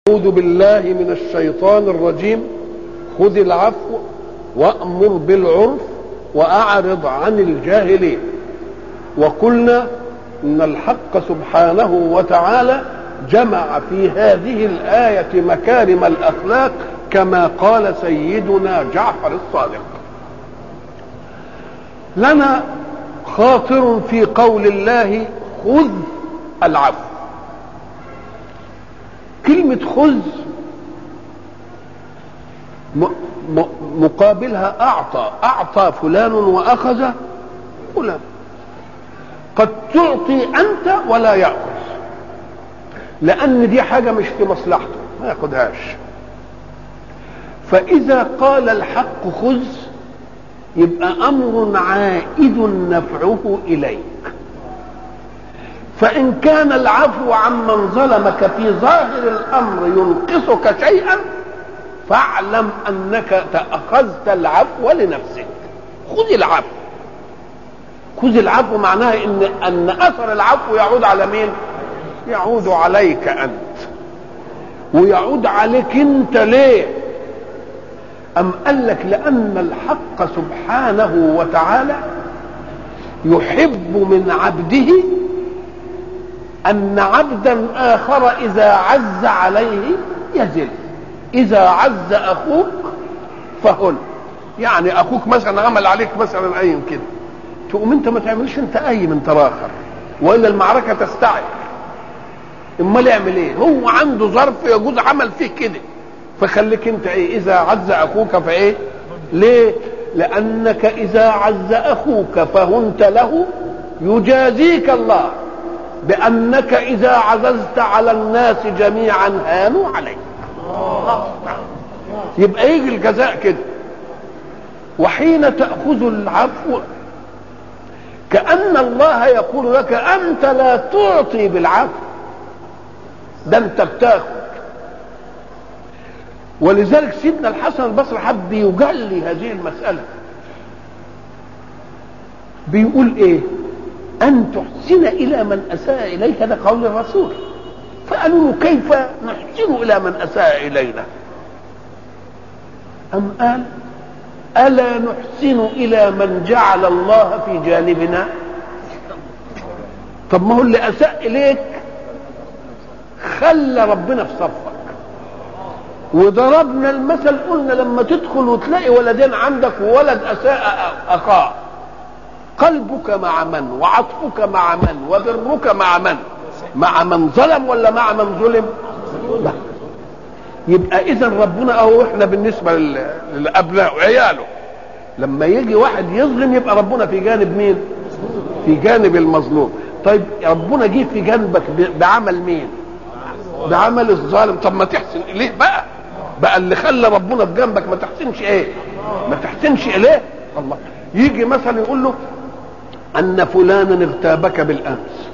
أعوذ بالله من الشيطان الرجيم خذ العفو وأمر بالعرف وأعرض عن الجاهلين وقلنا إن الحق سبحانه وتعالى جمع في هذه الآية مكارم الأخلاق كما قال سيدنا جعفر الصادق لنا خاطر في قول الله خذ العفو كلمة خذ مقابلها أعطى أعطى فلان وأخذ فلان قد تعطي أنت ولا يأخذ لأن دي حاجة مش في مصلحته ما ياخدهاش فإذا قال الحق خذ يبقى أمر عائد نفعه إليك فإن كان العفو عمن ظلمك في ظاهر الأمر ينقصك شيئا فاعلم أنك أخذت العفو لنفسك خذ العفو خذ العفو معناها إن أن أثر العفو يعود على مين؟ يعود عليك أنت ويعود عليك أنت ليه؟ أم قال لك لأن الحق سبحانه وتعالى يحب من عبده أن عبدا آخر إذا عز عليه يزل إذا عز أخوك فهن يعني أخوك مثلا عمل عليك مثلا أي كده تقوم أنت ما تعملش أنت أي من تراخر وإلا المعركة تستعد امال يعمل ايه هو عنده ظرف يجوز عمل فيه كده فخليك انت ايه اذا عز اخوك فايه ليه لانك اذا عز اخوك فهنت له يجازيك الله بانك اذا عززت على الناس جميعا هانوا عليك يبقى يجي الجزاء كده وحين تاخذ العفو كان الله يقول لك انت لا تعطي بالعفو ده انت بتاخد ولذلك سيدنا الحسن البصري حب يجلي هذه المسألة بيقول ايه ان تحسن الى من اساء اليك ده قول الرسول فقالوا له كيف نحسن الى من اساء الينا ام قال الا نحسن الى من جعل الله في جانبنا طب ما هو اللي اساء اليك خلى ربنا في صفك وضربنا المثل قلنا لما تدخل وتلاقي ولدين عندك وولد اساء اخاه قلبك مع من وعطفك مع من وبرك مع من مع من ظلم ولا مع من ظلم لا يبقى اذا ربنا اهو احنا بالنسبه للابناء وعياله لما يجي واحد يظلم يبقى ربنا في جانب مين في جانب المظلوم طيب ربنا جه في جانبك بعمل مين بعمل الظالم طب ما تحسن اليه بقى بقى اللي خلى ربنا في جنبك ما تحسنش ايه ما تحسنش اليه الله يجي مثلا يقول له ان فلانا اغتابك بالامس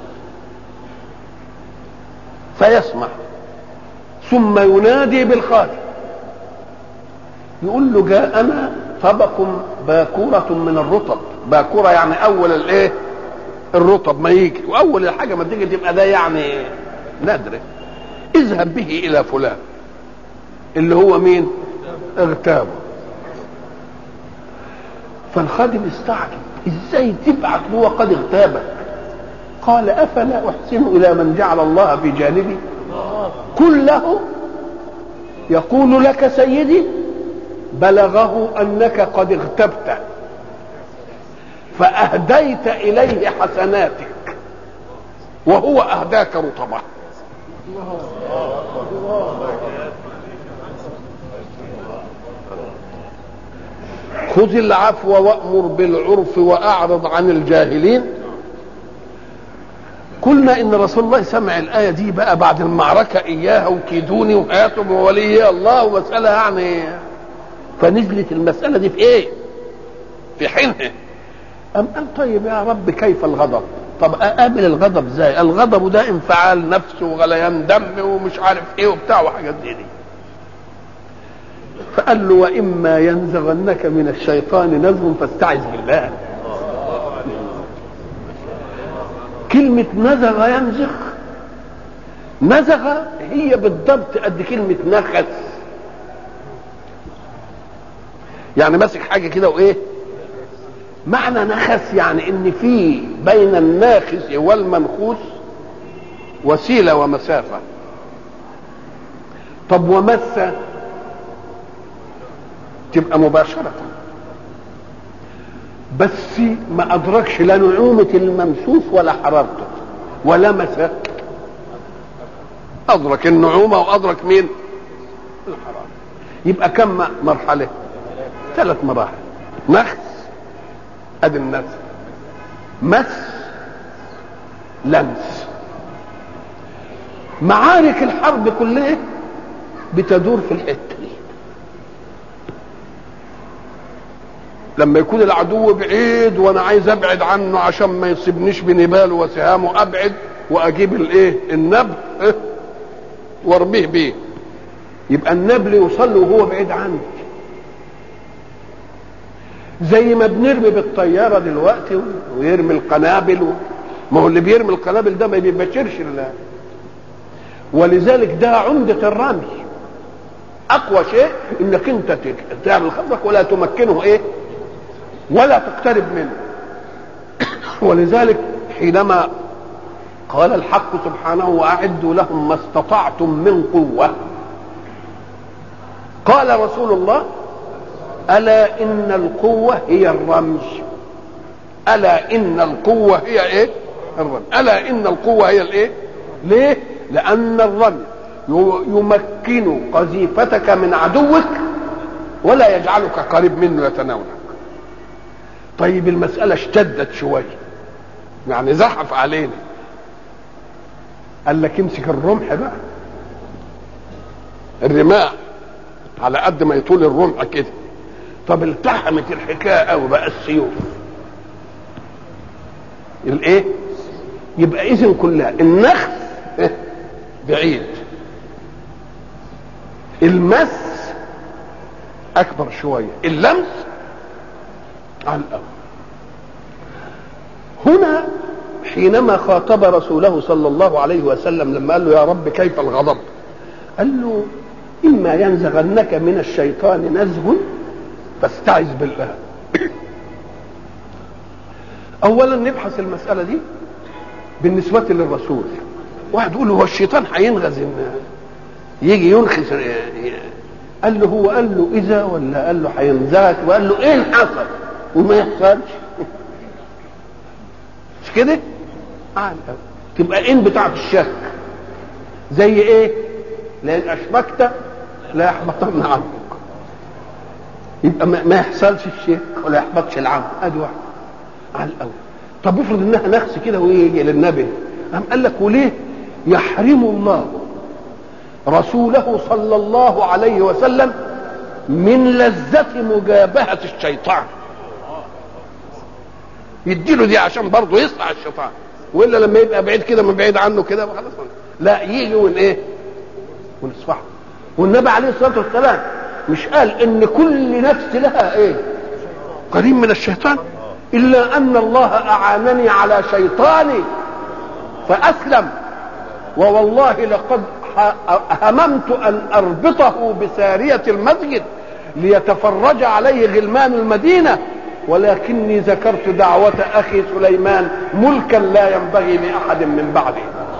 فيسمع ثم ينادي بالخادم يقول له جاءنا طبق باكورة من الرطب باكورة يعني أول الإيه؟ الرطب ما يجي وأول الحاجة ما تيجي تبقى ده يعني نادرة اذهب به الى فلان اللي هو مين اغتابه فالخادم استعجب ازاي تبعت هو قد اغتابك قال افلا احسن الى من جعل الله في جانبي قل له يقول لك سيدي بلغه انك قد اغتبت فاهديت اليه حسناتك وهو اهداك رطبه خذ العفو وامر بالعرف واعرض عن الجاهلين قلنا ان رسول الله سمع الايه دي بقى بعد المعركه اياها وكيدوني وهاتم وولي الله ومساله يعني فنزلت المساله دي في ايه؟ في حينها أم قال طيب يا رب كيف الغضب؟ طب اقابل الغضب ازاي؟ الغضب ده انفعال نفس وغليان دم ومش عارف ايه وبتاع وحاجات دي, دي. فقال له واما ينزغنك من الشيطان نزغ فاستعذ بالله. كلمة نزغ ينزغ نزغ هي بالضبط قد كلمة نخس يعني ماسك حاجة كده وإيه معنى نخس يعني إن في بين الناخس والمنخوس وسيلة ومسافة طب ومس تبقى مباشرة بس ما أدركش لا نعومة الممسوس ولا حرارته ولمس أدرك النعومة وأدرك مين؟ الحرارة يبقى كم مرحلة؟ ثلاث مراحل نخس أدي النفس مس لمس معارك الحرب كلها بتدور في الحته دي لما يكون العدو بعيد وانا عايز ابعد عنه عشان ما يصيبنيش بنباله وسهامه ابعد واجيب الايه النبل إيه؟ وارميه بيه يبقى النبل يوصل له وهو بعيد عني زي ما بنرمي بالطياره دلوقتي ويرمي القنابل و... ما هو اللي بيرمي القنابل ده ما بيبشرش الله ولذلك ده عمدة الرمي أقوى شيء إنك أنت تعمل خطك ولا تمكنه إيه؟ ولا تقترب منه ولذلك حينما قال الحق سبحانه وأعدوا لهم ما استطعتم من قوة قال رسول الله ألا إن القوة هي الرمي ألا إن القوة هي إيه؟ الرمي ألا إن القوة هي الإيه؟ ليه؟ لأن الرمي يمكن قذيفتك من عدوك ولا يجعلك قريب منه يتناولك طيب المسألة اشتدت شوية يعني زحف علينا قال لك امسك الرمح بقى الرماح على قد ما يطول الرمح كده طب التحمت الحكايه قوي بقى السيوف الايه يبقى اذن كلها النخس بعيد المس اكبر شويه اللمس على الاول هنا حينما خاطب رسوله صلى الله عليه وسلم لما قال له يا رب كيف الغضب قال له اما ينزغنك من الشيطان نزغ فاستعذ بالله اولا نبحث المساله دي بالنسبه للرسول واحد يقول له هو الشيطان هينغز يجي ينخس قال له هو قال له اذا ولا قال له هينزغك وقال له ايه اللي حصل وما يحصلش مش كده آه تبقى ان بتاعت الشك زي ايه لان اشركت لا يحبطن عنك يبقى ما يحصلش الشرك ولا يحبطش العمل ادي واحد على الاول طب افرض انها نفس كده ويجي للنبي قام قال لك وليه يحرم الله رسوله صلى الله عليه وسلم من لذة مجابهة الشيطان يديله دي عشان برضه يصنع الشيطان والا لما يبقى بعيد كده من بعيد عنه كده خلاص لا يجي ون ايه ونصفحه والنبي عليه الصلاه والسلام مش قال ان كل نفس لها ايه قريب من الشيطان الا ان الله اعانني على شيطاني فاسلم ووالله لقد هممت ان اربطه بساريه المسجد ليتفرج عليه غلمان المدينه ولكني ذكرت دعوة أخي سليمان ملكا لا ينبغي لأحد من بعده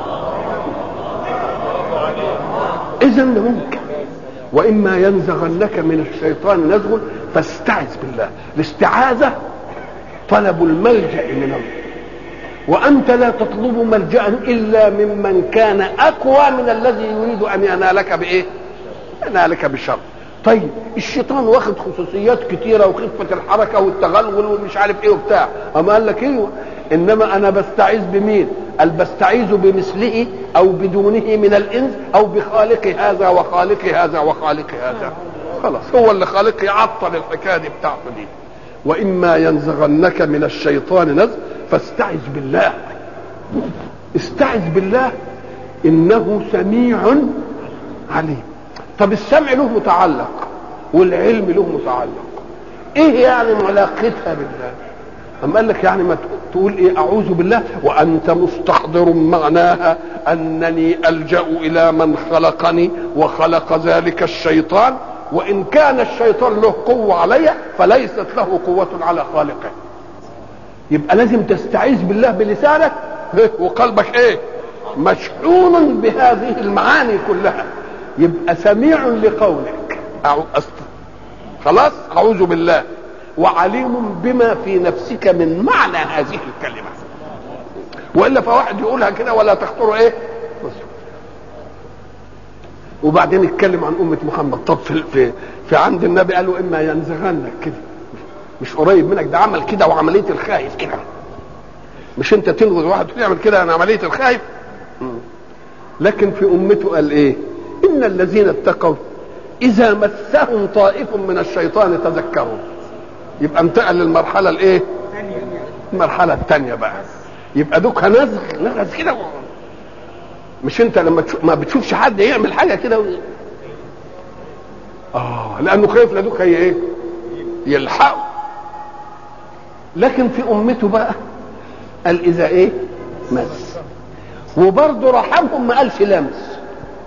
إذا ممكن وإما ينزغنك من الشيطان نزغ فاستعذ بالله الاستعاذة طلب الملجأ من الله وأنت لا تطلب ملجأ إلا ممن كان أقوى من الذي يريد أن ينالك بإيه؟ ينالك بالشر طيب الشيطان واخد خصوصيات كتيرة وخفة الحركة والتغلغل ومش عارف ايه وبتاع اما قال لك ايوه انما انا بستعيذ بمين قال بستعيذ بمثله او بدونه من الانس او بخالق هذا وخالق هذا وخالق هذا خلاص هو اللي خالق يعطل الحكايه دي بتاعته دي واما ينزغنك من الشيطان نزغ فاستعذ بالله استعذ بالله انه سميع عليم طب السمع له متعلق والعلم له متعلق ايه يعني علاقتها بالله أما قال لك يعني ما تقول ايه اعوذ بالله وانت مستحضر معناها انني الجا الى من خلقني وخلق ذلك الشيطان وان كان الشيطان له قوه علي فليست له قوه على خالقه يبقى لازم تستعيذ بالله بلسانك وقلبك ايه مشحون بهذه المعاني كلها يبقى سميع لقولك خلاص اعوذ بالله وعليم بما في نفسك من معنى هذه الكلمه والا فواحد يقولها كده ولا تخطر ايه وبعدين اتكلم عن امه محمد طب في في, في عند النبي قالوا اما ينزغنك كده مش قريب منك ده عمل كده وعمليه الخايف كده مش انت تنغز واحد يعمل كده عن عمليه الخايف لكن في امته قال ايه ان الذين اتقوا اذا مسهم طائف من الشيطان تذكروا يبقى انتقل للمرحله الايه المرحله الثانيه بقى يبقى دوك نزغ نغز كده مش انت لما تشوف ما بتشوفش حد يعمل حاجه كده و... اه لانه خايف لدوك هي ايه يلحقه لكن في امته بقى قال اذا ايه مس وبرضه رحمهم ما قالش لمس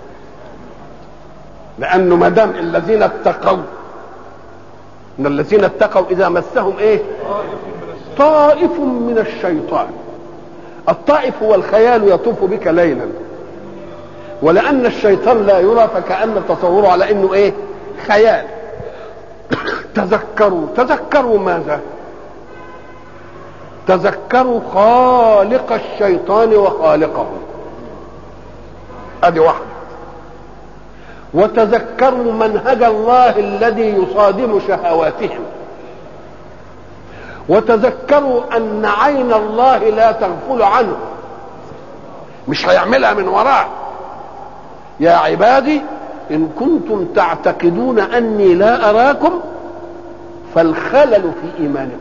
لانه ما دام الذين اتقوا ان الذين اتقوا اذا مسهم ايه طائف من الشيطان الطائف هو الخيال يطوف بك ليلا ولان الشيطان لا يرى فكان تصوره على انه ايه خيال تذكروا تذكروا ماذا تذكروا خالق الشيطان وخالقه ادي واحده وتذكروا منهج الله الذي يصادم شهواتهم وتذكروا ان عين الله لا تغفل عنه مش هيعملها من وراه يا عبادي ان كنتم تعتقدون اني لا اراكم فالخلل في ايمانكم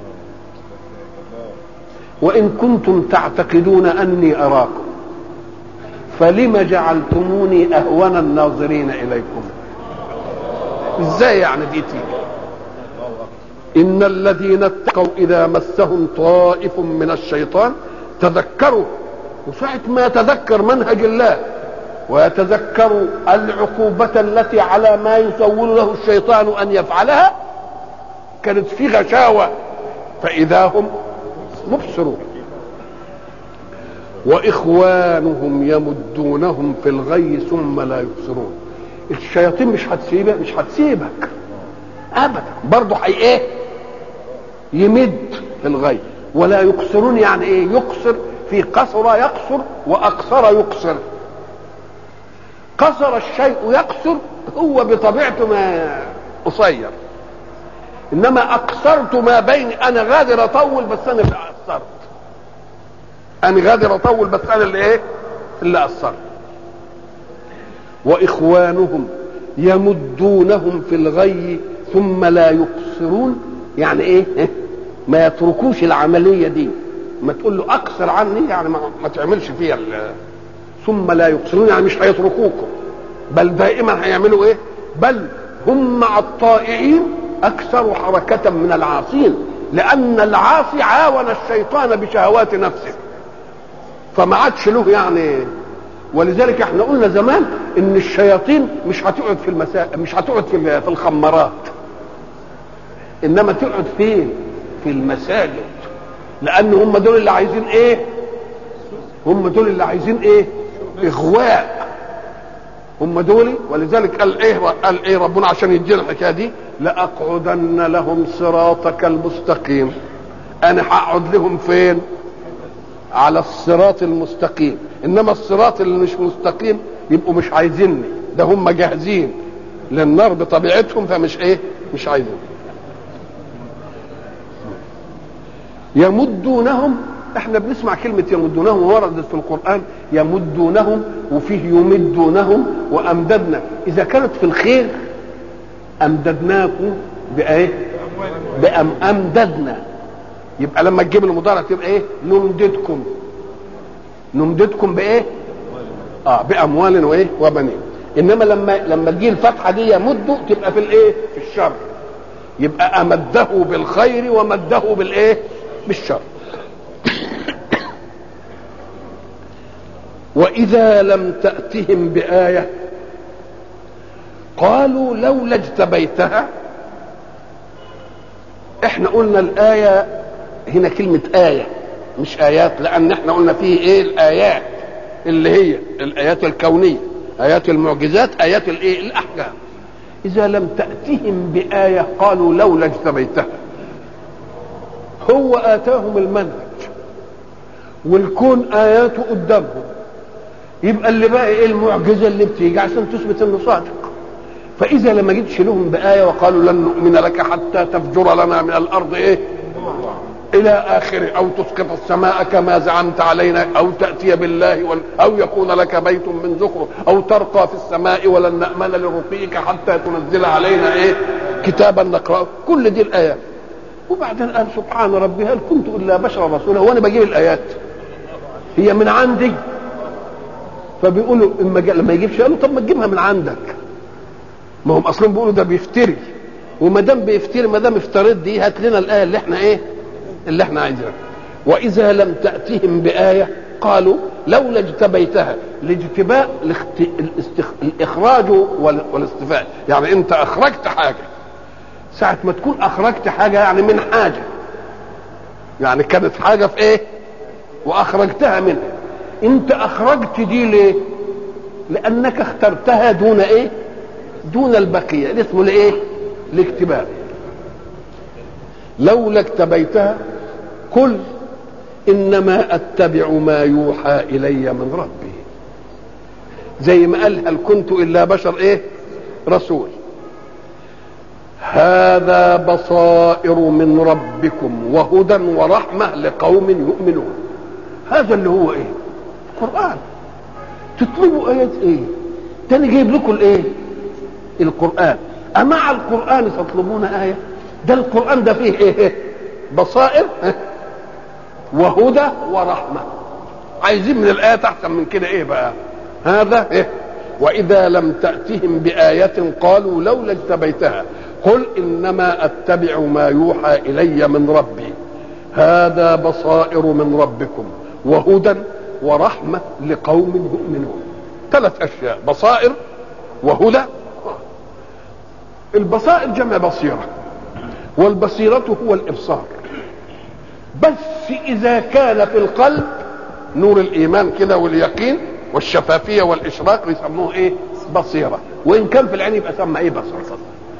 وان كنتم تعتقدون اني اراكم فلم جعلتموني اهون الناظرين اليكم ازاي يعني دي تيجي ان الذين اتقوا اذا مسهم طائف من الشيطان تذكروا وساعة ما يتذكر منهج الله ويتذكر العقوبة التي على ما يسول له الشيطان أن يفعلها كانت في غشاوة فإذا هم مبصرون واخوانهم يمدونهم في الغي ثم لا يبصرون الشياطين مش هتسيبك مش هتسيبك ابدا برضه هي ايه يمد في الغي ولا يقصرون يعني ايه يقصر في قصر يقصر واقصر يقصر قصر الشيء يقصر هو بطبيعته ما قصير انما اقصرت ما بين انا غادر اطول بس انا اللي قصرت انا غادر اطول بس انا اللي ايه اللي قصرت واخوانهم يمدونهم في الغي ثم لا يقصرون يعني ايه ما يتركوش العمليه دي ما تقول له اقصر عني يعني ما تعملش فيها ثم لا يقصرون يعني مش هيتركوكم بل دائما هيعملوا ايه بل هم مع الطائعين اكثر حركه من العاصين لان العاصي عاون الشيطان بشهوات نفسه فما عادش له يعني ولذلك احنا قلنا زمان ان الشياطين مش هتقعد في المساء مش هتقعد في في الخمارات انما تقعد فين في المساجد لان هم دول اللي عايزين ايه هم دول اللي عايزين ايه اغواء هم دول ولذلك قال ايه قال ايه ربنا عشان يدينا الحكايه دي لاقعدن لهم صراطك المستقيم انا هقعد لهم فين على الصراط المستقيم انما الصراط اللي مش مستقيم يبقوا مش عايزيني ده هم جاهزين للنار بطبيعتهم فمش ايه مش عايزين يمدونهم احنا بنسمع كلمة يمدونهم وردت في القرآن يمدونهم وفيه يمدونهم وأمددنا إذا كانت في الخير أمددناكم بإيه؟ بأم أمددنا يبقى لما تجيب المضارع تبقى إيه؟ نمددكم نمددكم بإيه؟ اه بأموال وإيه؟ وبنين إنما لما لما تجي الفتحة دي يمد تبقى في الإيه؟ في الشر يبقى أمده بالخير ومده بالإيه؟ بالشر واذا لم تاتهم بايه قالوا لولا اجتبيتها احنا قلنا الايه هنا كلمه ايه مش ايات لان احنا قلنا فيه ايه الايات اللي هي الايات الكونيه ايات المعجزات ايات الايه الاحكام اذا لم تاتهم بايه قالوا لولا اجتبيتها هو اتاهم المنهج والكون اياته قدامهم يبقى اللي بقى ايه المعجزه اللي بتيجي عشان تثبت انه صادق فاذا لما جيتش لهم بايه وقالوا لن نؤمن لك حتى تفجر لنا من الارض ايه الى اخره او تسقط السماء كما زعمت علينا او تاتي بالله وال... او يكون لك بيت من زخرف او ترقى في السماء ولن نامن لرقيك حتى تنزل علينا ايه كتابا نقراه كل دي الايات وبعدين قال سبحان ربي هل كنت الا بشرا رسولا وانا بجيب الايات هي من عندي فبيقولوا اما لما يجيبش قالوا طب ما تجيبها من عندك ما هم اصلا بيقولوا ده بيفتري وما دام بيفتري ما دام افتريت دي هات لنا الايه اللي احنا ايه اللي احنا عايزينها واذا لم تاتهم بايه قالوا لولا اجتبيتها الاجتباء الاخت... الاستخ... الاخراج وال... والاستفاء يعني انت اخرجت حاجه ساعه ما تكون اخرجت حاجه يعني من حاجه يعني كانت حاجه في ايه واخرجتها منها انت اخرجت دي ليه لانك اخترتها دون ايه دون البقيه اللي اسمه الايه الاكتباء لولا اكتبيتها قل انما اتبع ما يوحى الي من ربي زي ما قال هل كنت الا بشر ايه رسول هذا بصائر من ربكم وهدى ورحمه لقوم يؤمنون هذا اللي هو ايه القران تطلبوا ايات ايه تاني جايب لكم الايه القران امع القران تطلبون ايه ده القران ده فيه ايه بصائر وهدى ورحمه عايزين من الايات احسن من كده ايه بقى هذا ايه واذا لم تاتهم بايه قالوا لولا اجتبيتها قل انما اتبع ما يوحى الي من ربي هذا بصائر من ربكم وهدى ورحمه لقوم يؤمنون ثلاث اشياء بصائر وهدى البصائر جمع بصيره والبصيره هو الابصار بس اذا كان في القلب نور الايمان كده واليقين والشفافيه والاشراق يسموه ايه بصيره وان كان في العين يبقى سمى ايه بصر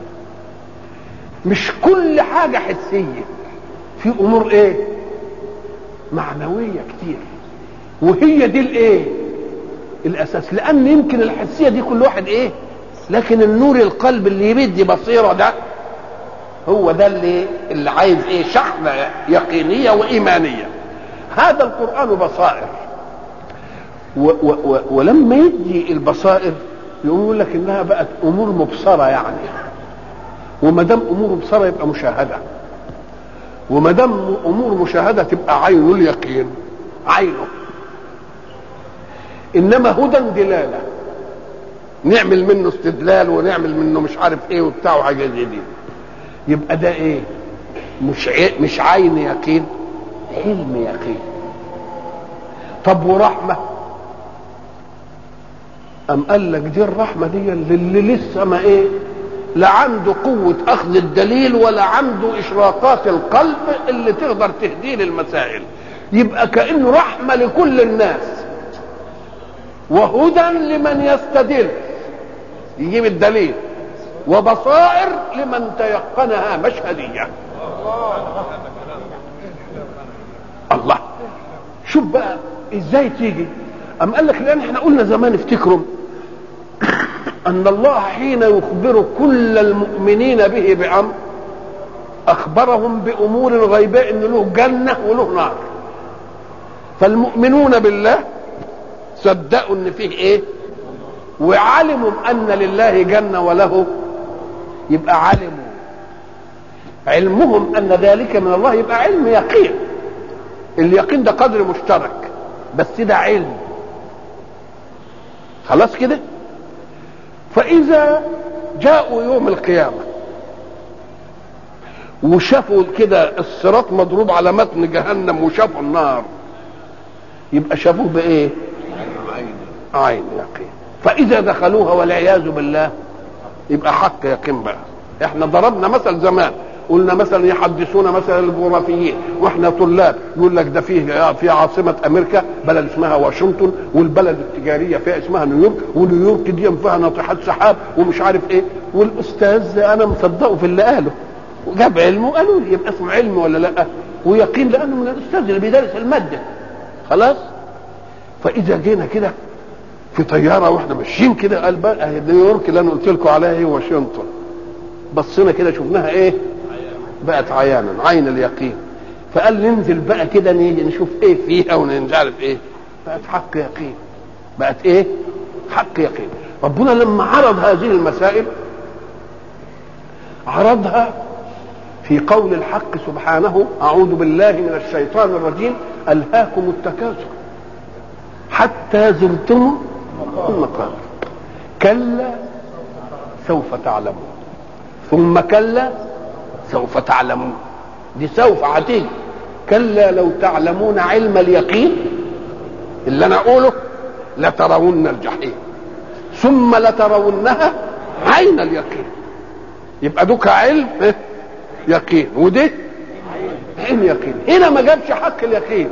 مش كل حاجه حسيه في امور ايه معنويه كتير وهي دي الايه الاساس لان يمكن الحسيه دي كل واحد ايه لكن النور القلب اللي يبدي بصيره ده هو ده اللي اللي عايز ايه شحنه يقينيه وايمانيه هذا القران بصائر و و و ولما يجي البصائر يقول لك انها بقت امور مبصره يعني وما دام امور مبصره يبقى مشاهده وما دام امور مشاهده تبقى عين اليقين عينه انما هدى دلاله نعمل منه استدلال ونعمل منه مش عارف ايه وبتاع وحاجات زي دي يبقى ده ايه مش عي... مش عين يقين علم يقين طب ورحمه أم قال لك دي الرحمة دي اللي لسه ما إيه لا عنده قوة أخذ الدليل ولا عنده إشراقات القلب اللي تقدر تهديه للمسائل يبقى كأنه رحمة لكل الناس وهدى لمن يستدل يجيب الدليل وبصائر لمن تيقنها مشهدية الله شوف بقى ازاي تيجي أم قال لك لأن احنا قلنا زمان افتكروا أن الله حين يخبر كل المؤمنين به بأمر أخبرهم بأمور غيباء إن له جنة وله نار فالمؤمنون بالله صدقوا إن فيه إيه وعلموا أن لله جنة وله يبقى علموا علمهم أن ذلك من الله يبقى علم يقين اليقين ده قدر مشترك بس ده علم خلاص كده فإذا جاءوا يوم القيامة وشافوا كده الصراط مضروب على متن جهنم وشافوا النار يبقى شافوه بايه عين يقين فاذا دخلوها والعياذ بالله يبقى حق يقين بقى احنا ضربنا مثل زمان قلنا مثلا يحدثونا مثلا الجغرافيين واحنا طلاب يقول لك ده فيه في عاصمه امريكا بلد اسمها واشنطن والبلد التجاريه فيها اسمها نيويورك ونيويورك دي فيها ناطحات سحاب ومش عارف ايه والاستاذ انا مصدقه في اللي قاله وجاب علمه قالوا لي يبقى اسمه علم ولا لا ويقين لانه من الاستاذ اللي بيدرس الماده خلاص فاذا جينا كده في طياره واحنا ماشيين كده قال بقى نيويورك اللي انا قلت لكم عليها هي واشنطن بصينا كده شفناها ايه بقت عيانا عين اليقين فقال ننزل بقى كده نيجي نشوف ايه فيها ونمش عارف ايه بقت حق يقين بقت ايه حق يقين ربنا لما عرض هذه المسائل عرضها في قول الحق سبحانه اعوذ بالله من الشيطان الرجيم الهاكم التكاثر حتى زرتم المقابر كلا سوف تعلمون ثم كلا سوف تعلمون دي سوف هتيجي كلا لو تعلمون علم اليقين اللي انا اقوله لترون الجحيم ثم لترونها عين اليقين يبقى دوك علم يقين ودي عين يقين هنا ما جابش حق اليقين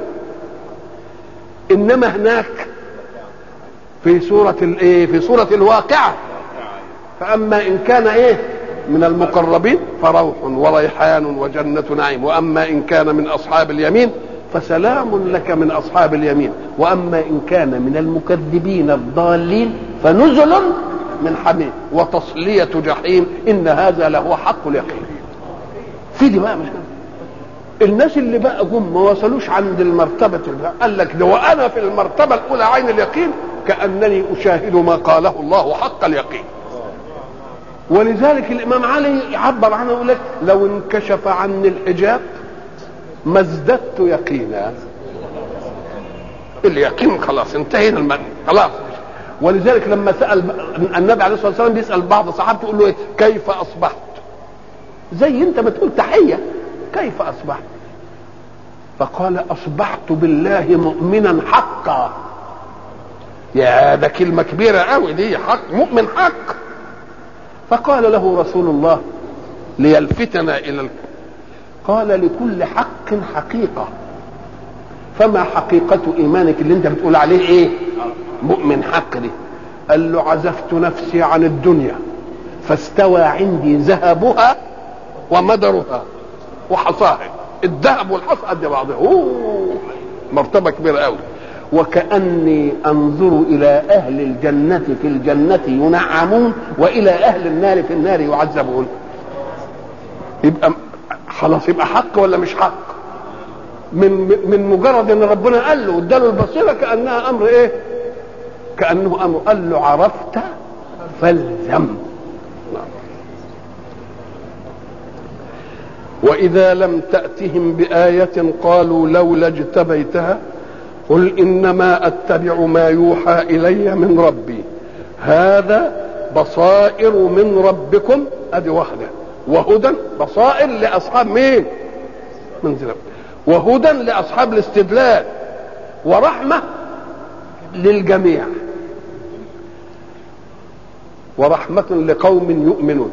انما هناك في سورة الايه في سورة الواقعة فاما ان كان ايه من المقربين فروح وريحان وجنة نعيم وأما إن كان من أصحاب اليمين فسلام لك من أصحاب اليمين وأما إن كان من المكذبين الضالين فنزل من حميم وتصلية جحيم إن هذا لهو حق اليقين في دي بقى مش الناس اللي بقى جم ما وصلوش عند المرتبة قال لك ده وأنا في المرتبة الأولى عين اليقين كأنني أشاهد ما قاله الله حق اليقين ولذلك الامام علي يعبر عنه يقول لك لو انكشف عني الحجاب ما ازددت يقينا اليقين خلاص انتهينا المن خلاص ولذلك لما سال النبي عليه الصلاه والسلام بيسال بعض صحابته يقول له ايه كيف اصبحت زي انت ما تقول تحيه كيف اصبحت فقال اصبحت بالله مؤمنا حقا يا ده كلمه كبيره قوي دي حق مؤمن حق فقال له رسول الله ليلفتنا الى ال... قال لكل حق حقيقه فما حقيقة إيمانك اللي أنت بتقول عليه إيه؟ مؤمن حق دي قال له عزفت نفسي عن الدنيا فاستوى عندي ذهبها ومدرها وحصاها الذهب والحصى قد بعضها أوه مرتبة كبيرة قوي وكأني أنظر إلى أهل الجنة في الجنة ينعمون وإلى أهل النار في النار يعذبون يبقى خلاص يبقى حق ولا مش حق من من مجرد ان ربنا قال له اداله البصيره كانها امر ايه كانه امر قال له عرفت فالزم واذا لم تاتهم بايه قالوا لولا اجتبيتها قل انما اتبع ما يوحى الي من ربي هذا بصائر من ربكم ادي واحده وهدى بصائر لاصحاب مين من رب وهدى لاصحاب الاستدلال ورحمه للجميع ورحمه لقوم يؤمنون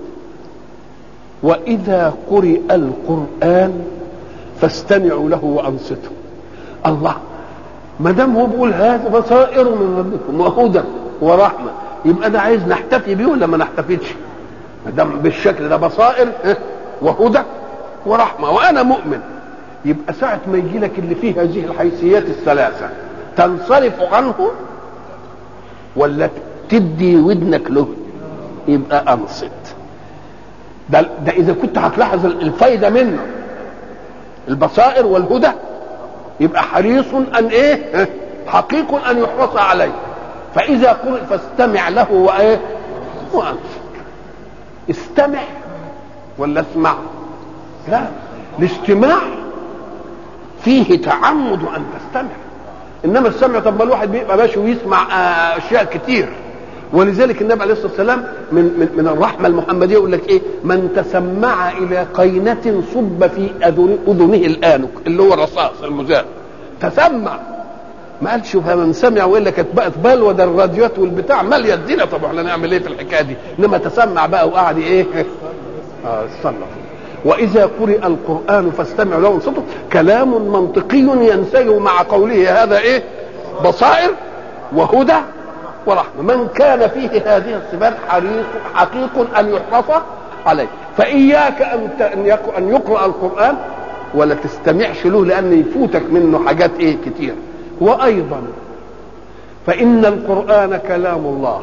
واذا قرئ القران فاستمعوا له وانصتوا الله ما دام هو بيقول هذا بصائر من ربكم وهدى ورحمه يبقى ده عايز نحتفي بيه ولا ما نحتفيش ما دام بالشكل ده بصائر وهدى ورحمه وانا مؤمن يبقى ساعة ما يجي لك اللي فيه هذه الحيثيات الثلاثة تنصرف عنه ولا تدي ودنك له يبقى انصت ده, ده اذا كنت هتلاحظ الفايده منه البصائر والهدى يبقى حريص ان ايه حقيق ان يحرص عليه فاذا قرئ فاستمع له وايه وانصت استمع ولا اسمع لا الاستماع فيه تعمد ان تستمع انما السمع طب ما الواحد بيبقى ماشي ويسمع اشياء كتير ولذلك النبي عليه الصلاه والسلام من من, من الرحمه المحمديه يقول لك ايه من تسمع الى قينه صب في أذن- اذنه الانك اللي هو الرصاص المزال تسمع ما قالش فمن سمع والا كانت بقت بلوى ده الراديوات والبتاع ماليه الدنيا طب احنا نعمل ايه في الحكايه دي انما تسمع بقى وقعد ايه اه صلى واذا قرئ القران فاستمعوا له وانصتوا كلام منطقي ينسجم مع قوله هذا ايه بصائر وهدى ورحمه من كان فيه هذه الصفات حريق حقيق ان يحرص عليه فاياك ان ت- ان يق- ان يقرا القران ولا تستمعش له لان يفوتك منه حاجات ايه كتير وايضا فان القران كلام الله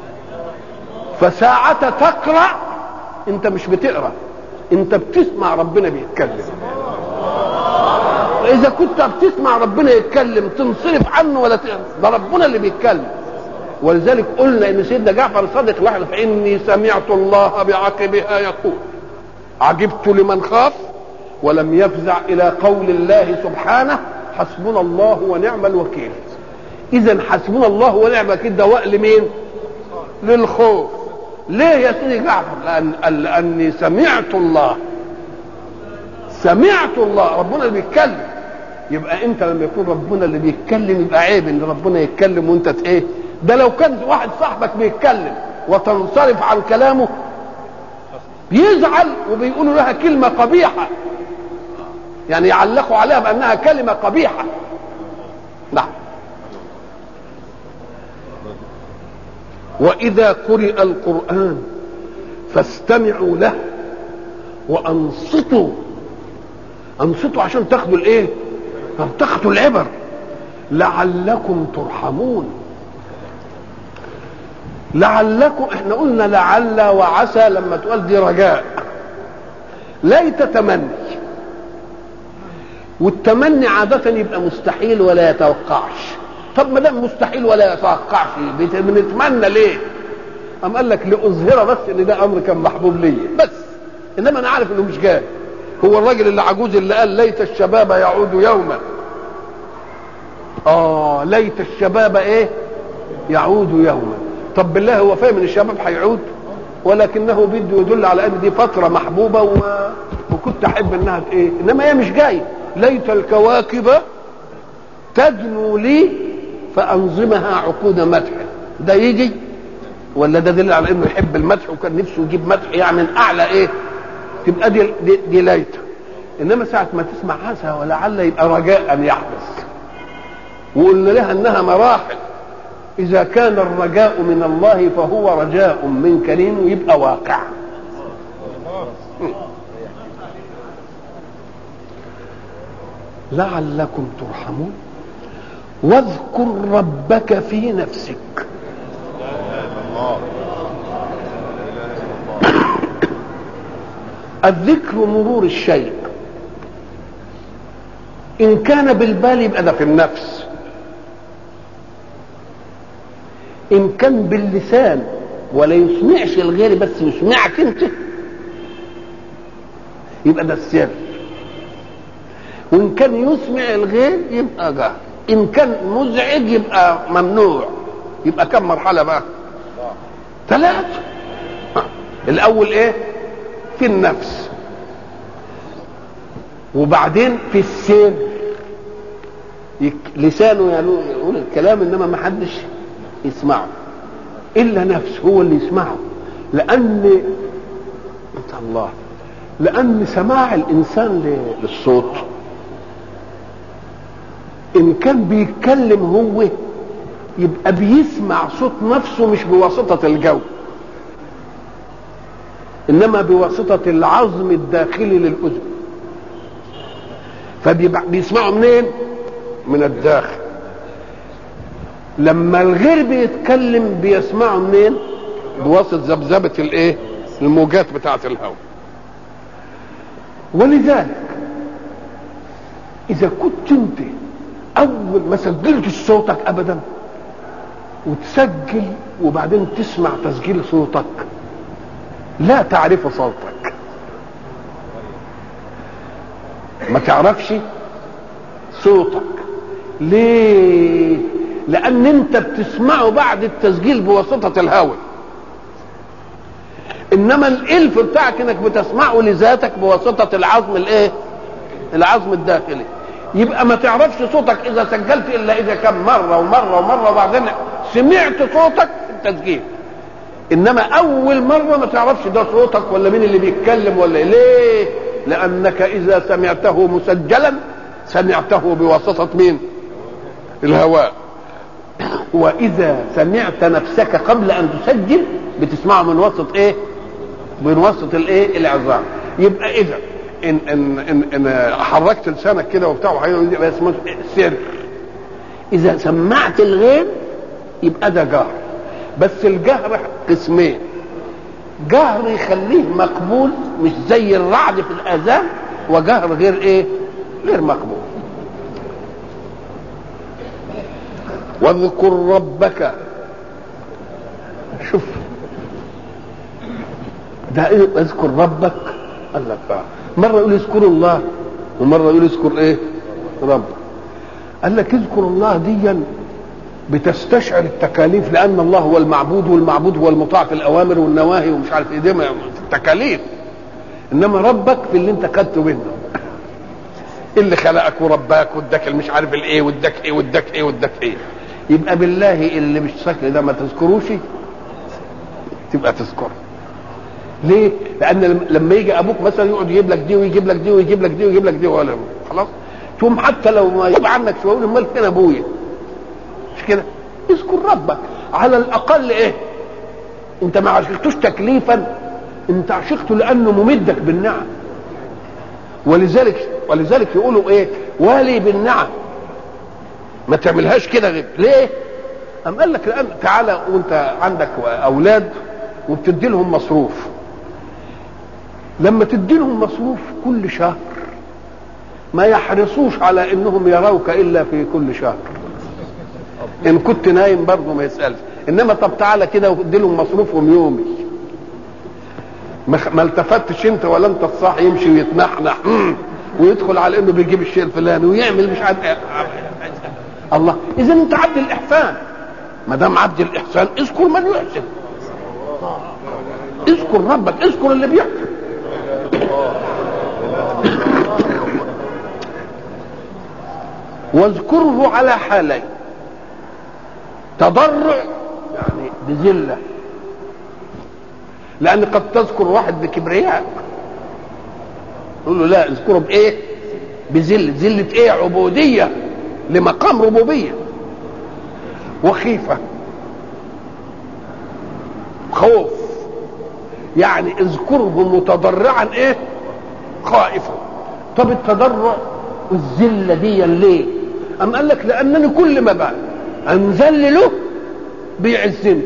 فساعة تقرأ انت مش بتقرأ انت بتسمع ربنا بيتكلم واذا كنت بتسمع ربنا يتكلم تنصرف عنه ولا ت... ده ربنا اللي بيتكلم ولذلك قلنا ان سيدنا جعفر الصادق لحظه فاني سمعت الله بعقبها يقول عجبت لمن خاف ولم يفزع الى قول الله سبحانه حسبنا الله ونعم الوكيل اذا حسبنا الله ونعم الوكيل ده وقل مين للخوف ليه يا سيدي جعفر لأن لاني سمعت الله سمعت الله ربنا اللي بيتكلم يبقى انت لما يكون ربنا اللي بيتكلم يبقى عيب ان ربنا يتكلم وانت ت- ايه ده لو كان واحد صاحبك بيتكلم وتنصرف عن كلامه بيزعل وبيقولوا لها كلمه قبيحه يعني يعلقوا عليها بانها كلمه قبيحه نعم واذا قرئ القران فاستمعوا له وانصتوا انصتوا عشان تاخدوا الايه تاخدوا العبر لعلكم ترحمون لعلكم احنا قلنا لعل وعسى لما تقول دي رجاء ليت تمني والتمني عادة يبقى مستحيل ولا يتوقعش طب ما دام مستحيل ولا يتوقعش بت- بنتمنى ليه؟ أم قال لك لأظهر بس إن ده أمر كان محبوب ليا بس إنما أنا عارف إنه مش جاي هو الراجل اللي عجوز اللي قال ليت الشباب يعود يوما آه ليت الشباب إيه؟ يعود يوما طب بالله هو فاهم إن الشباب هيعود ولكنه بده يدل على ان دي فتره محبوبه و... وكنت احب انها ت- ايه انما هي مش جايه ليت الكواكب تدنو لي فانظمها عقود مدح ده يجي ولا ده دليل على انه يحب المدح وكان نفسه يجيب مدح يعني من اعلى ايه تبقى دي دي, دي ليت انما ساعه ما تسمع عسى ولعل يبقى رجاء يحدث وقلنا لها انها مراحل إذا كان الرجاء من الله فهو رجاء من كريم ويبقى واقع لعلكم ترحمون واذكر ربك في نفسك الذكر مرور الشيء إن كان بالبال يبقى ده في النفس ان كان باللسان ولا يسمعش الغير بس يسمعك انت يبقى ده السر وان كان يسمع الغير يبقى جهل ان كان مزعج يبقى ممنوع يبقى كم مرحله بقى ثلاثه الاول ايه في النفس وبعدين في السر يك... لسانه يقول يقول الكلام انما ما حدش يسمعه الا نفسه هو اللي يسمعه لان انت الله لان سماع الانسان ل- للصوت ان كان بيتكلم هو يبقى بيسمع صوت نفسه مش بواسطه الجو انما بواسطه العظم الداخلي للاذن فبيسمعوا منين من الداخل لما الغير بيتكلم بيسمعوا منين بواسطه ذبذبه الايه الموجات بتاعه الهواء ولذلك اذا كنت انت اول ما سجلتش صوتك ابدا وتسجل وبعدين تسمع تسجيل صوتك لا تعرف صوتك ما تعرفش صوتك ليه لان انت بتسمعه بعد التسجيل بواسطه الهواء انما الالف بتاعك انك بتسمعه لذاتك بواسطه العظم الايه العظم الداخلي يبقى ما تعرفش صوتك اذا سجلت الا اذا كان مره ومره ومره وبعدين سمعت صوتك في التسجيل انما اول مره ما تعرفش ده صوتك ولا مين اللي بيتكلم ولا إيه. ليه لانك اذا سمعته مسجلا سمعته بواسطه مين الهواء واذا سمعت نفسك قبل ان تسجل بتسمعه من وسط ايه من وسط الايه العظام يبقى اذا ان ان ان, إن حركت لسانك كده وبتاع يبقى اسمه سر اذا سمعت الغير يبقى ده جهر بس الجهر قسمين جهر يخليه مقبول مش زي الرعد في الاذان وجهر غير ايه غير مقبول واذكر ربك شوف ده ايه اذكر ربك قال لك اه مره يقول اذكروا الله ومره يقول اذكر ايه رب قال لك اذكر الله ديا بتستشعر التكاليف لان الله هو المعبود والمعبود هو المطاع في الاوامر والنواهي ومش عارف ايه دي التكاليف انما ربك في اللي انت خدته منه اللي خلقك ورباك واداك مش عارف الايه واداك ايه واداك ايه واداك ايه يبقى بالله اللي مش شكل ده ما تذكروش تبقى تذكره ليه؟ لأن لما يجي أبوك مثلا يقعد يجيب لك دي ويجيب لك دي ويجيب لك دي ويجيب لك دي ولا خلاص؟ تقوم حتى لو ما يبقى عنك شوية يقول أمال فين أبويا؟ مش كده؟ اذكر ربك على الأقل إيه؟ أنت ما عشقتوش تكليفا أنت عشقته لأنه ممدك بالنعم ولذلك ولذلك يقولوا إيه؟ والي بالنعم ما تعملهاش كده غير ليه؟ أم قال لك لأن تعالى وأنت عندك أولاد وبتدي لهم مصروف لما تدي لهم مصروف كل شهر ما يحرصوش على انهم يروك الا في كل شهر ان كنت نايم برضه ما يسالش انما طب تعالى كده وادي لهم مصروفهم يومي ما التفتش انت ولا انت الصاح يمشي ويتنحنح ويدخل على انه بيجيب الشيء الفلاني ويعمل مش عارف الله اذا انت عبد الاحسان ما دام عبد الاحسان اذكر من يحسن اذكر ربك اذكر اللي بيحصل واذكره على حالين تضرع يعني بذله لان قد تذكر واحد بكبرياء تقول له لا اذكره بايه بذله ذله ايه عبوديه لمقام ربوبيه وخيفه خوف يعني اذكره متضرعا ايه خائفا طب التضرع والذله دي ليه ام قال لك لانني كل ما بقى انزل له بيعزني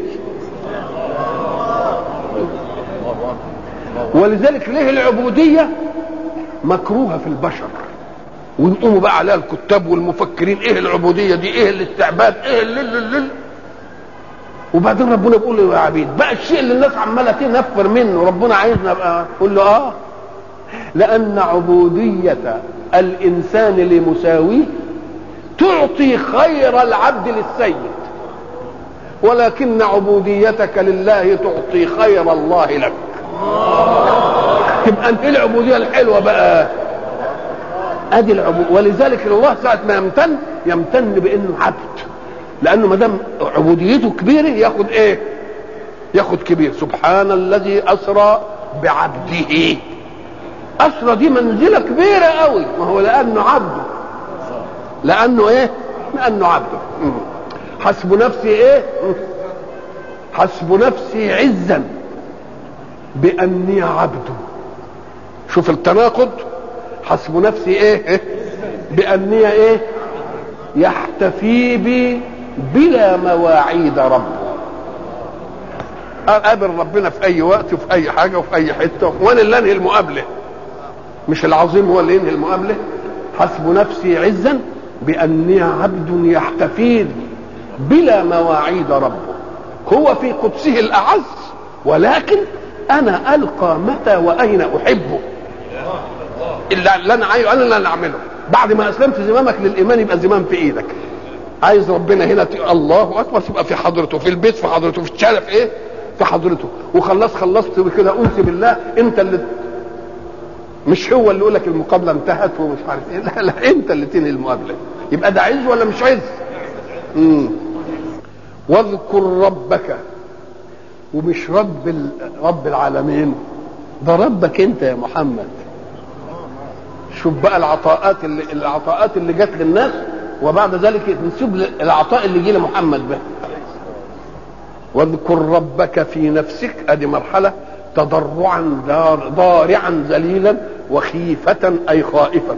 ولذلك ليه العبوديه مكروهه في البشر ويقوموا بقى عليها الكتاب والمفكرين ايه العبوديه دي ايه الاستعباد ايه اللي اللي وبعدين ربنا بيقول له يا عبيد بقى الشيء اللي الناس عماله تنفر منه ربنا عايزنا ابقى قول له اه لان عبوديه الانسان لمساويه تعطي خير العبد للسيد ولكن عبوديتك لله تعطي خير الله لك تبقى انت ايه العبوديه الحلوه بقى ادي العبوديه ولذلك الله ساعه ما يمتن يمتن بانه عبد لانه ما دام عبوديته كبيره ياخد ايه ياخد كبير سبحان الذي اسرى بعبده اسرى دي منزله كبيره قوي ما هو لانه عبده لانه ايه لانه عبده حسب نفسي ايه حسب نفسي عزا باني عبده شوف التناقض حسب نفسي ايه باني ايه يحتفي بي بلا مواعيد ربه اقابل ربنا في اي وقت وفي اي حاجه وفي اي حته وانا اللي انهي المقابله مش العظيم هو اللي ينهي المقابله حسب نفسي عزا باني عبد يحتفي بلا مواعيد ربه هو في قدسه الاعز ولكن انا القى متى واين احبه اللي انا عايزه انا اللي اعمله بعد ما اسلمت زمامك للايمان يبقى زمام في ايدك عايز ربنا هنا ت... الله اكبر تبقى في حضرته في البيت في حضرته في الشارع في ايه في حضرته وخلص خلصت كده انس بالله انت اللي مش هو اللي يقول لك المقابله انتهت ومش عارف ايه لا لا انت اللي تنهي المقابله يبقى ده عز ولا مش عز امم واذكر ربك ومش رب ال... رب العالمين ده ربك انت يا محمد شوف بقى العطاءات اللي العطاءات اللي جت للناس وبعد ذلك نسيب العطاء اللي جه لمحمد به واذكر ربك في نفسك ادي مرحله تضرعا ضارعا ذليلا وخيفة أي خائفا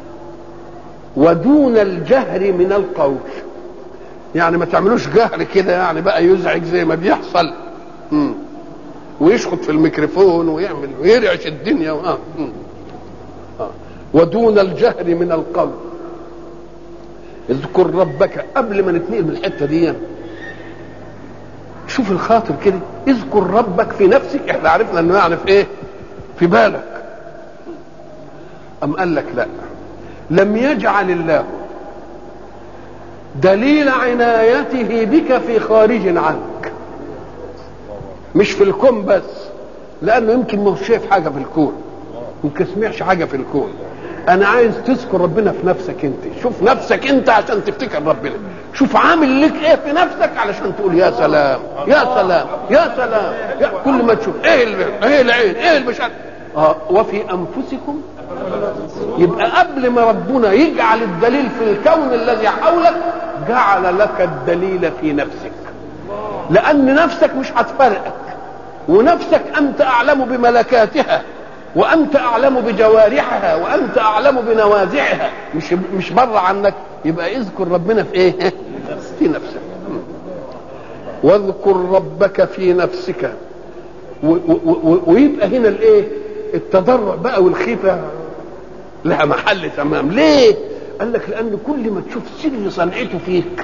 ودون الجهر من القول يعني ما تعملوش جهر كده يعني بقى يزعج زي ما بيحصل مم. ويشخط في الميكروفون ويعمل ويرعش الدنيا آه. آه. ودون الجهر من القول اذكر ربك قبل ما نتنقل من الحته دي شوف الخاطر كده اذكر ربك في نفسك احنا عرفنا انه يعني في ايه في بالك ام قال لك لا لم يجعل الله دليل عنايته بك في خارج عنك مش في الكون بس لانه يمكن ما شايف حاجه في الكون يمكن سمعش حاجه في الكون انا عايز تذكر ربنا في نفسك انت شوف نفسك انت عشان تفتكر ربنا شوف عامل لك ايه في نفسك علشان تقول يا سلام يا سلام يا سلام يا كل ما تشوف ايه ايه العين ايه المشاكل اه وفي انفسكم يبقى قبل ما ربنا يجعل الدليل في الكون الذي حولك جعل لك الدليل في نفسك لان نفسك مش هتفرقك ونفسك انت اعلم بملكاتها وانت اعلم بجوارحها وانت اعلم بنوازعها مش مش بره عنك يبقى اذكر ربنا في ايه في نفسك واذكر ربك في نفسك و و و ويبقى هنا الايه التضرع بقى والخيفه لها محل تمام ليه قال لك لان كل ما تشوف سر صنعته فيك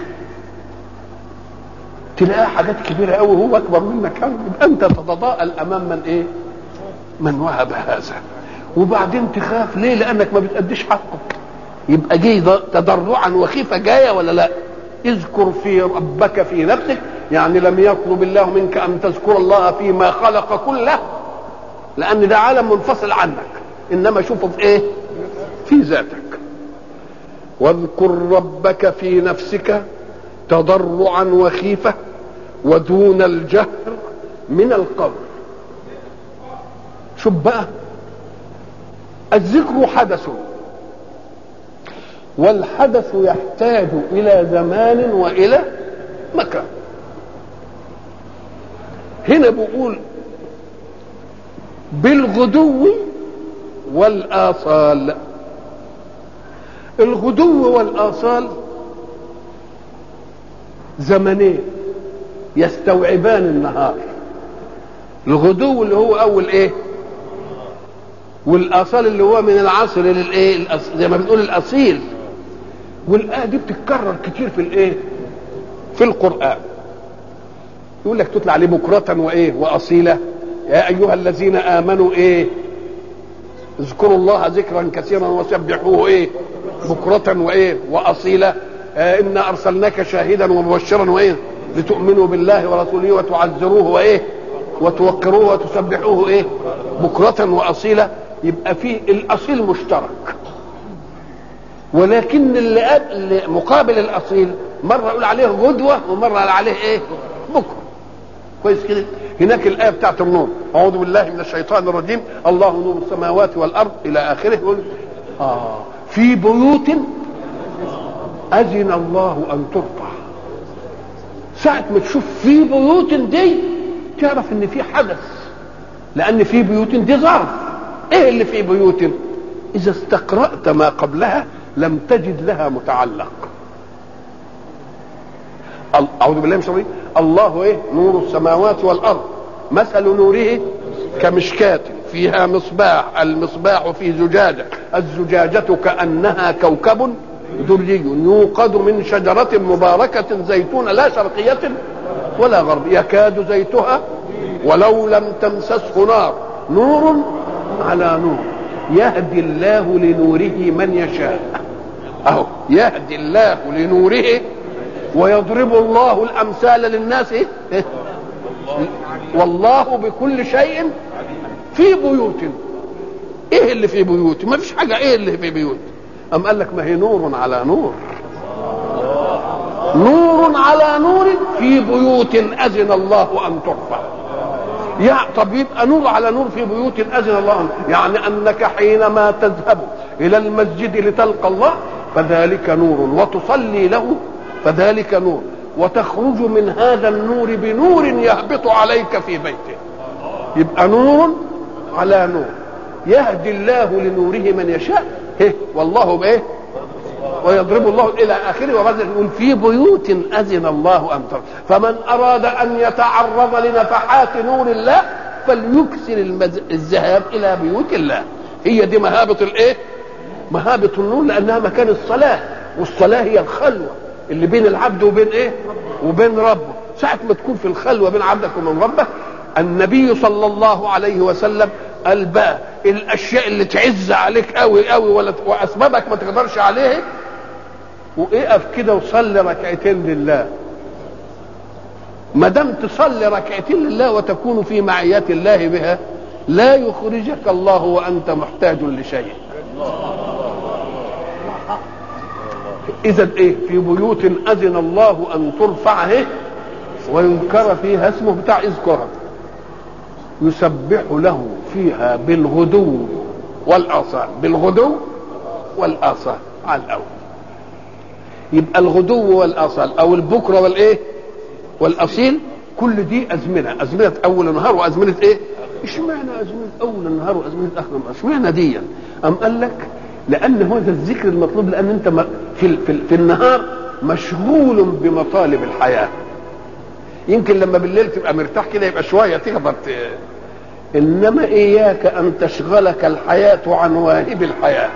تلاقيها حاجات كبيره قوي هو اكبر منك قوي يبقى انت تتضاءل امام من ايه من وهب هذا وبعدين تخاف ليه لانك ما بتأديش حقك يبقى جه تضرعا وخيفة جاية ولا لا اذكر في ربك في نفسك يعني لم يطلب الله منك ان تذكر الله فيما خلق كله لان ده عالم منفصل عنك انما شوفه في ايه في ذاتك واذكر ربك في نفسك تضرعا وخيفة ودون الجهر من القول شوف بقى الذكر حدث والحدث يحتاج الى زمان والى مكان هنا بقول بالغدو والآصال الغدو والآصال زمنين يستوعبان النهار الغدو اللي هو أول إيه والآصال اللي هو من العصر للإيه زي ما بنقول الأصيل والآية دي بتتكرر كتير في الإيه في القرآن يقول لك تطلع عليه بكرة وإيه وأصيلة يا أيها الذين آمنوا إيه اذكروا الله ذكرا كثيرا وسبحوه إيه بكرة وإيه وأصيلة آه إنا أرسلناك شاهدا ومبشرا وإيه لتؤمنوا بالله ورسوله وتعزروه وإيه وتوقروه وتسبحوه إيه بكرة وأصيلة يبقى في الأصيل مشترك ولكن اللي, اللي مقابل الأصيل مرة يقول عليه غدوة ومرة يقول عليه إيه بكرة كويس كده هناك الآية بتاعت النور أعوذ بالله من الشيطان الرجيم الله نور السماوات والأرض إلى آخره يقول آه في بيوت أذن الله أن ترفع ساعة ما تشوف في بيوت دي تعرف إن في حدث لأن في بيوت دي ظرف إيه اللي في بيوت إذا استقرأت ما قبلها لم تجد لها متعلق أعوذ بالله من الشيطان الله إيه نور السماوات والأرض مثل نوره كمشكاة فيها مصباح المصباح في زجاجة الزجاجة كأنها كوكب دري يوقد من شجرة مباركة زيتون لا شرقية ولا غرب يكاد زيتها ولو لم تمسسه نار نور على نور يهدي الله لنوره من يشاء اهو يهدي الله لنوره ويضرب الله الامثال للناس إيه؟ إيه؟ والله بكل شيء في بيوت ايه اللي في بيوت ما فيش حاجه ايه اللي في بيوت ام قال لك ما هي نور على نور نور على نور في بيوت اذن الله ان ترفع يا طب يبقى نور على نور في بيوت اذن الله أن يعني انك حينما تذهب الى المسجد لتلقى الله فذلك نور وتصلي له فذلك نور وتخرج من هذا النور بنور يهبط عليك في بيته يبقى نور على نور يهدي الله لنوره من يشاء هه والله بايه ويضرب الله الى اخره وبعد يقول في بيوت اذن الله ان ترى فمن اراد ان يتعرض لنفحات نور الله فليكثر المز... الذهاب الى بيوت الله هي دي مهابه الايه مهابه النور لانها مكان الصلاه والصلاه هي الخلوه اللي بين العبد وبين ايه وبين ربه ساعه ما تكون في الخلوه بين عبدك وبين ربك النبي صلى الله عليه وسلم قال بقى الاشياء اللي تعز عليك قوي قوي ولا واسبابك ما تقدرش عليه واقف كده وصلي ركعتين لله ما دام تصلي ركعتين لله وتكون في معيات الله بها لا يخرجك الله وانت محتاج لشيء اذا ايه في بيوت اذن الله ان ترفع ايه وينكر فيها اسمه بتاع اذكرها يسبح له فيها بالغدو والاصال بالغدو والاصال على الاول يبقى الغدو والاصال او البكره والايه والاصيل كل دي ازمنه ازمنه اول النهار وازمنه ايه اشمعنى ازمنه اول النهار وازمنه اخر النهار اشمعنى دي ام قال لك لان هو ده الذكر المطلوب لان انت في, في, في النهار مشغول بمطالب الحياه يمكن لما بالليل تبقى مرتاح كده يبقى شويه تقدر انما اياك ان تشغلك الحياه عن واهب الحياه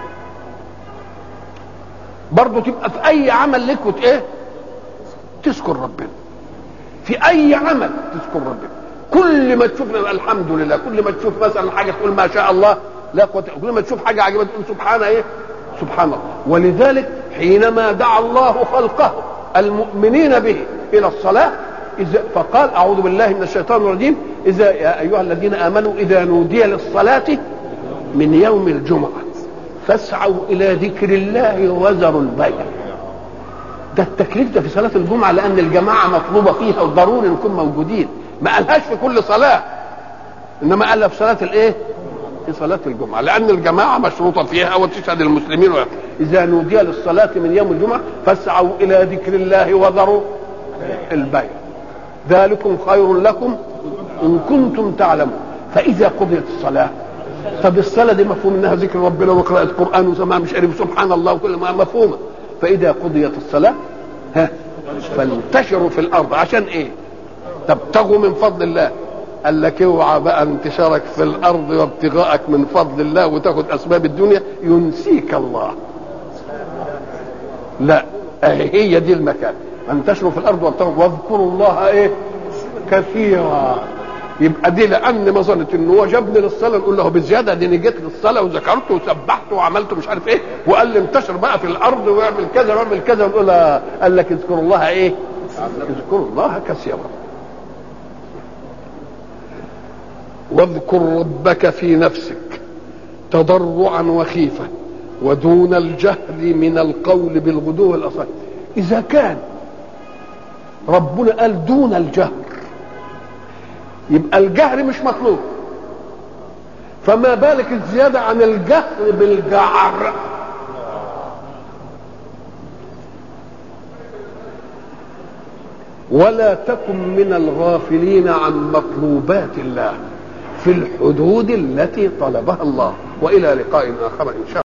برضه تبقى في اي عمل لك وت ايه تذكر ربنا في اي عمل تذكر ربنا كل ما تشوف الحمد لله كل ما تشوف مثلا حاجه تقول ما شاء الله لا قوه كل ما تشوف حاجه عجبتك تقول سبحان ايه سبحان الله ولذلك حينما دعا الله خلقه المؤمنين به الى الصلاه إذا فقال اعوذ بالله من الشيطان الرجيم اذا يا ايها الذين امنوا اذا نودي للصلاه من يوم الجمعه فاسعوا الى ذكر الله وذروا البيع ده التكليف ده في صلاه الجمعه لان الجماعه مطلوبه فيها وضروري نكون موجودين ما قالهاش في كل صلاه انما قالها في صلاه الايه في صلاه الجمعه لان الجماعه مشروطه فيها وتشهد المسلمين اذا نودي للصلاه من يوم الجمعه فاسعوا الى ذكر الله وذروا البيع ذلكم خير لكم ان كنتم تعلمون فاذا قضيت الصلاه طب الصلاه دي مفهوم انها ذكر ربنا وقراءه قران وسماع مش عارف سبحان الله وكل ما مفهومه فاذا قضيت الصلاه ها فانتشروا في الارض عشان ايه تبتغوا من فضل الله قال لك اوعى بقى انتشارك في الارض وابتغائك من فضل الله وتاخد اسباب الدنيا ينسيك الله لا هي دي المكان انتشروا في الارض وابتغوا واذكروا الله ايه كثيرا يبقى دي لان ما ظنت ان هو جابني للصلاه نقول له بزياده دي جيت للصلاه وذكرت وسبحت وعملت مش عارف ايه وقال لي انتشر بقى في الارض واعمل كذا واعمل كذا ونقول قال لك اذكروا الله ايه؟ اذكروا الله كثيرا واذكر ربك في نفسك تضرعا وخيفه ودون الجهر من القول بالغدو والاصال اذا كان ربنا قال دون الجهر يبقى الجهر مش مطلوب فما بالك الزيادة عن الجهر بالجعر ولا تكن من الغافلين عن مطلوبات الله في الحدود التي طلبها الله والى لقاء اخر ان شاء الله